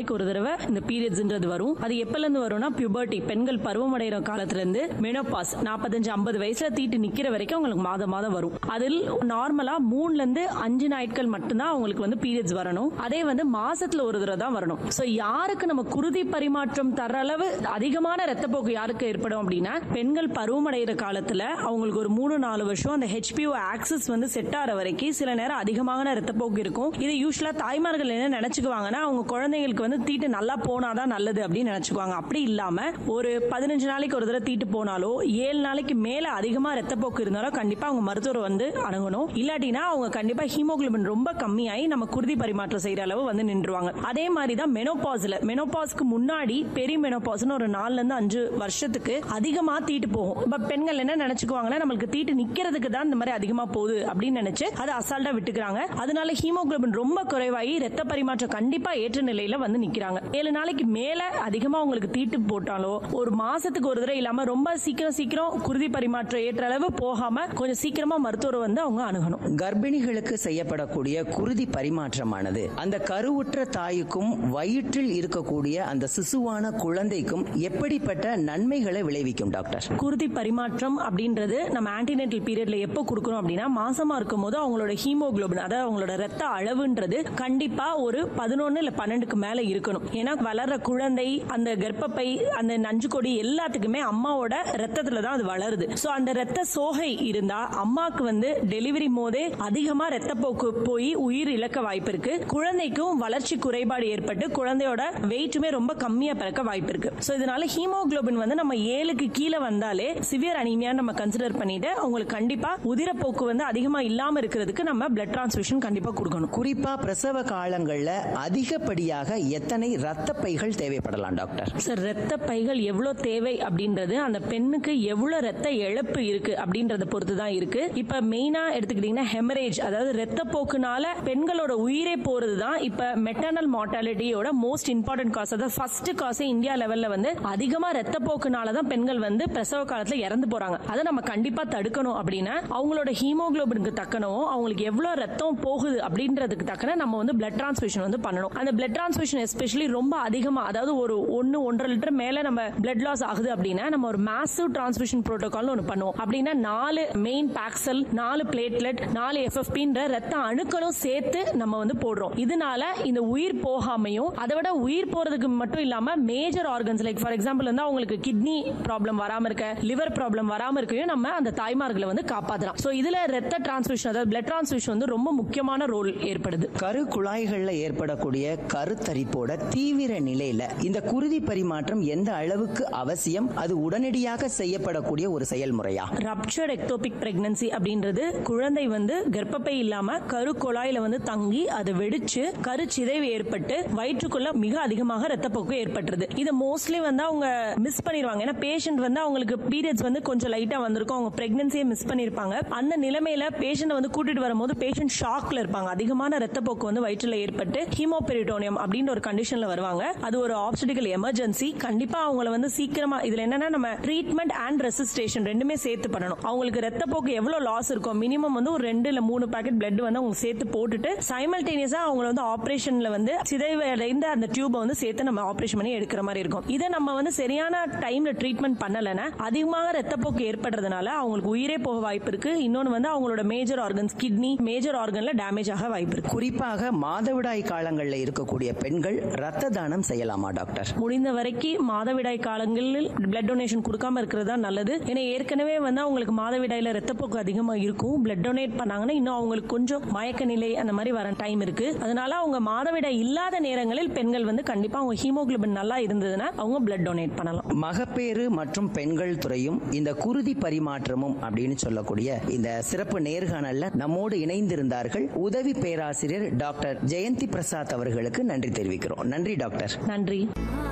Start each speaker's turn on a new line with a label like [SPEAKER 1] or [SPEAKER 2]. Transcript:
[SPEAKER 1] நாளைக்கு ஒரு தடவை இந்த பீரியட்ஸ்ன்றது வரும் அது எப்பல இருந்து வரும்னா பியூபர்ட்டி பெண்கள் பருவமடைகிற காலத்துல இருந்து மெனோபாஸ் நாற்பத்தஞ்சு ஐம்பது வயசுல தீட்டு நிக்கிற வரைக்கும் அவங்களுக்கு மாதம் மாதம் வரும் அதில் நார்மலா மூணுல இருந்து அஞ்சு நாட்கள் மட்டும்தான் அவங்களுக்கு வந்து பீரியட்ஸ் வரணும் அதே வந்து மாசத்துல ஒரு தடவை தான் வரணும் சோ யாருக்கு நம்ம குருதி பரிமாற்றம் தர அளவு அதிகமான ரத்தப்போக்கு யாருக்கு ஏற்படும் அப்படின்னா பெண்கள் பருவமடைகிற காலத்துல அவங்களுக்கு ஒரு மூணு நாலு வருஷம் அந்த ஹெச்பிஓ ஆக்சஸ் வந்து செட் ஆகிற வரைக்கும் சில நேரம் அதிகமான ரத்தப்போக்கு இருக்கும் இது யூஸ்வலா தாய்மார்கள் என்ன நினைச்சுக்குவாங்கன்னா அவங்க குழந்தைங்களுக்கு வந்து தீட்டு நல்லா போனாதான் நல்லது அப்படின்னு நினைச்சுக்குவாங்க அப்படி இல்லாம ஒரு பதினஞ்சு நாளைக்கு ஒரு தடவை தீட்டு போனாலோ ஏழு நாளைக்கு மேல அதிகமா ரத்தப்போக்கு இருந்தாலும் கண்டிப்பா அவங்க மருத்துவர் வந்து அணுகணும் இல்லாட்டினா அவங்க கண்டிப்பா ஹீமோகுளோபின் ரொம்ப கம்மியாகி நம்ம குருதி பரிமாற்றம் செய்யற அளவு வந்து நின்றுவாங்க அதே மாதிரி தான் மெனோபாஸ்ல மெனோபாஸ்க்கு முன்னாடி பெரிய மெனோபாஸ்னு ஒரு நாலுல இருந்து அஞ்சு வருஷத்துக்கு அதிகமா தீட்டு போகும் இப்ப பெண்கள் என்ன நினைச்சுக்குவாங்கன்னா நம்மளுக்கு தீட்டு நிக்கிறதுக்கு தான் இந்த மாதிரி அதிகமா போகுது அப்படின்னு நினைச்சு அதை அசால்ட்டா விட்டுக்கிறாங்க அதனால ஹீமோகுளோபின் ரொம்ப குறைவாகி ரத்த பரிமாற்றம் கண்டிப்பா ஏற்ற நிலையில வந்து நிக்கிறாங்க ஏழு நாளைக்கு மேல அதிகமா உங்களுக்கு தீட்டு போட்டாலோ ஒரு மாசத்துக்கு ஒரு தடவை இல்லாம ரொம்ப சீக்கிரம் சீக்கிரம் குருதி பரிமாற்றம் ஏற்ற அளவு போகாம கொஞ்சம் சீக்கிரமா மருத்துவரை வந்து அவங்க அணுகணும்
[SPEAKER 2] கர்ப்பிணிகளுக்கு செய்யப்படக்கூடிய குருதி பரிமாற்றமானது அந்த கருவுற்ற தாய்க்கும் வயிற்றில் இருக்கக்கூடிய அந்த சிசுவான குழந்தைக்கும் எப்படிப்பட்ட நன்மைகளை விளைவிக்கும் டாக்டர்
[SPEAKER 1] குருதி பரிமாற்றம் அப்படின்றது நம்ம ஆன்டினேட்டல் பீரியட்ல எப்போ கொடுக்கணும் அப்படின்னா மாசமா இருக்கும் போது அவங்களோட ஹீமோகுளோபின் அதாவது அவங்களோட ரத்த அளவுன்றது கண்டிப்பா ஒரு பதினொன்னு இல்ல பன்னெண்டுக்கு மேல இருக்கணும் ஏன்னா வளர்ற குழந்தை அந்த கர்ப்பப்பை அந்த நஞ்சுக்கொடி எல்லாத்துக்குமே அம்மாவோட ரத்தத்துல தான் அது வளருது சோ அந்த ரத்த சோகை இருந்தா அம்மாக்கு வந்து டெலிவரி போதே அதிகமா ரத்தப்போக்கு போய் உயிர் இழக்க வாய்ப்பு இருக்கு குழந்தைக்கும் வளர்ச்சி குறைபாடு ஏற்பட்டு குழந்தையோட வெயிட்டுமே ரொம்ப கம்மியா பிறக்க வாய்ப்பு இருக்கு சோ இதனால ஹீமோகுளோபின் வந்து நம்ம ஏழுக்கு கீழே வந்தாலே சிவியர் அனீமியா நம்ம கன்சிடர் பண்ணிட்டு அவங்களுக்கு கண்டிப்பா உதிரப்போக்கு வந்து அதிகமா இல்லாம இருக்கிறதுக்கு நம்ம பிளட் டிரான்ஸ்ஃபியூஷன் கண்டிப்பா கொடுக்கணும்
[SPEAKER 2] குறிப்பா பிரசவ காலங்கள்ல அதிகப்படியாக எத்தனை ரத்த பைகள் தேவைப்படலாம் டாக்டர்
[SPEAKER 1] சார் ரத்த பைகள் எவ்வளவு தேவை அப்படின்றது அந்த பெண்ணுக்கு எவ்வளவு ரத்த இழப்பு இருக்கு அப்படின்றத பொறுத்து தான் இருக்கு இப்ப மெயினா எடுத்துக்கிட்டீங்கன்னா ஹெமரேஜ் அதாவது ரத்த போக்குனால பெண்களோட உயிரே போறது தான் இப்ப மெட்டர்னல் மார்டாலிட்டியோட மோஸ்ட் இம்பார்ட்டன்ட் காஸ் அதாவது ஃபர்ஸ்ட் காசே இந்தியா லெவல்ல வந்து அதிகமா ரத்த போக்குனால தான் பெண்கள் வந்து பிரசவ காலத்துல இறந்து போறாங்க அதை நம்ம கண்டிப்பா தடுக்கணும் அப்படின்னா அவங்களோட ஹீமோகுளோபினுக்கு தக்கனவும் அவங்களுக்கு எவ்வளவு ரத்தம் போகுது அப்படின்றதுக்கு தக்கன நம்ம வந்து பிளட் டிரான்ஸ்ஃபியூஷன் வந்து பண்ணணும் அந்த பிளட் டிரான்ஸ்ஃபியூஷன் எஸ்பெஷலி ரொம்ப அதிகமா அதாவது ஒரு ஒன்னு ஒன்றரை லிட்டர் மேல நம்ம பிளட் லாஸ் ஆகுது அப்படின்னா நம்ம ஒரு மேசிவ் டிரான்ஸ்ஃபியூஷன் புரோட்டோகால் ஒன்று பண்ணுவோம் அப்படின்னா நாலு மெயின் பாக்சல் நாலு பிளேட்லெட் நாலு எஃப்எஃபின்ற ரத்த அணுக்களும் சேர்த்து நம்ம வந்து போடுறோம் இதனால இந்த உயிர் போகாமையும் அதை விட உயிர் போறதுக்கு மட்டும் இல்லாம major organs like for example வந்து அவங்களுக்கு கிட்னி ப்ராப்ளம் வராம இருக்க லிவர் ப்ராப்ளம் வராம இருக்கையும் நம்ம அந்த தாய்மார்களை வந்து காப்பாற்றலாம் சோ இதுல ரத்த டிரான்ஸ்ஃபியூஷன் அதாவது பிளட் டிரான்ஸ்ஃபியூஷன் வந்து ரொம்ப முக்கியமான ரோல் ஏற்படுது
[SPEAKER 2] கரு குழாய்கள்ல ஏற்படக்கூடிய கருத்தரிப்போட தீவிர நிலையில இந்த குருதி பரிமாற்றம் எந்த அளவுக்கு அவசியம் அது உடனடியாக செய்யப்படக்கூடிய ஒரு செயல்முறையா
[SPEAKER 1] ரப்சர்ட் எக்டோபிக் பிரெக்னன்சி அப்படின்றது குழந்தை வந்து கர்ப்பப்பை இல்லாம கரு குழாயில வந்து தங்கி அது வெடிச்சு கரு சிதைவு ஏற்பட்டு வயிற்றுக்குள்ள மிக அதிகமாக ரத்தப்போக்கு ஏற்பட்டுருது இது மோஸ்ட்லி வந்து அவங்க மிஸ் பண்ணிடுவாங்க ஏன்னா பேஷண்ட் வந்து அவங்களுக்கு பீரியட்ஸ் வந்து கொஞ்சம் லைட்டா வந்திருக்கும் அவங்க பிரெக்னன்சியை மிஸ் பண்ணிருப்பாங்க அந்த நிலைமையில பேஷண்ட் வந்து கூட்டிட்டு வரும்போது பேஷண்ட் ஷாக்ல இருப்பாங்க அதிகமான ரத்தப்போக்கு வந்து வயிற்றுல ஏற்பட்டு ஹீமோபெரிட்டோனியம் அப்படின்ற ஒரு கண்டிஷன்ல வருவாங்க அது ஒரு ஆப்ஸ்டிக்கல் எமர்ஜென்சி கண்டிப்பா அவங்கள வந்து சீக்கிரமா இதுல என்னன்னா நம்ம ட்ரீட்மெண்ட் அண்ட் ரெசிஸ்டேஷன் ரெண்டுமே சேர்த்து பண்ணணும் அவங்களுக்கு ரத்தப்போக்கு எவ்வளவு லாஸ் இருக்கும் மினிமம் வந்து ஒரு ரெண்டு இல்ல மூணு பாக்கெட் பிளட் வந்து அவங்க சேர்த்து போட்டுட்டு சைமல்டேனியஸா அவங்கள வந்து ஆபரேஷன்ல வந்து சிதைவடைந்த அந்த டியூபை வந்து சேர்த்து நம்ம ஆபரேஷன் பண்ணி எடுக்கிற மாதிரி இருக்கும் இதை நம்ம வந்து சரியான டைம்ல ட்ரீட்மெண்ட் பண்ணலைன்னா அதிகமாக ரத்தப்போக்கு ஏற்படுறதுனால அவங்களுக்கு உயிரே போக வாய்ப்பு இருக்கு இன்னொன்னு வந்து அவங்களோட மேஜர் ஆர்கன்ஸ் கிட்னி மேஜர் ஆர்கன்ல டேமேஜ் ஆக வாய்ப்பு இருக்கு
[SPEAKER 2] குறிப்பாக மாதவிடாய் காலங்கள்ல இருக்கக்கூடிய பெண்கள் ரத்த தானம் செய்யலாமா டாக்டர்
[SPEAKER 1] முடிந்த வரைக்கும் மாதவிடாய் காலங்களில் பிளட் டொனேஷன் கொடுக்காம இருக்கிறது தான் நல்லது ஏன்னா ஏற்கனவே வந்து அவங்களுக்கு மாதவிடாயில ரத்தப்போக்கு அதிகமா இருக்கும் பிளட் டொனேட் பண்ணாங்கன்னா இன்னும் அவங்களுக்கு கொஞ்சம் மயக்க நிலை அந்த மாதிரி வர டைம் இருக்கு அதனால அவங்க மாதவிடாய் இல்லாத நேரங்களில் பெண்கள் வந்து கண்டிப்பா அவங்க ஹீமோகுளோபின் நல்லா இருந்ததுன்னா அவங்க பிளட் டொனேட் பண்ணலாம்
[SPEAKER 2] மகப்பேறு மற்றும் பெண்கள் துறையும் இந்த குருதி பரிமாற்றமும் அப்படின்னு சொல்லக்கூடிய இந்த சிறப்பு நேர்காணல்ல நம்மோடு இணைந்திருந்தார்கள் உதவி பேராசிரியர் டாக்டர் ஜெயந்தி பிரசாத் அவர்களுக்கு நன்றி தெரிவிக்கிறோம் நன்றி டாக்டர்
[SPEAKER 1] நன்றி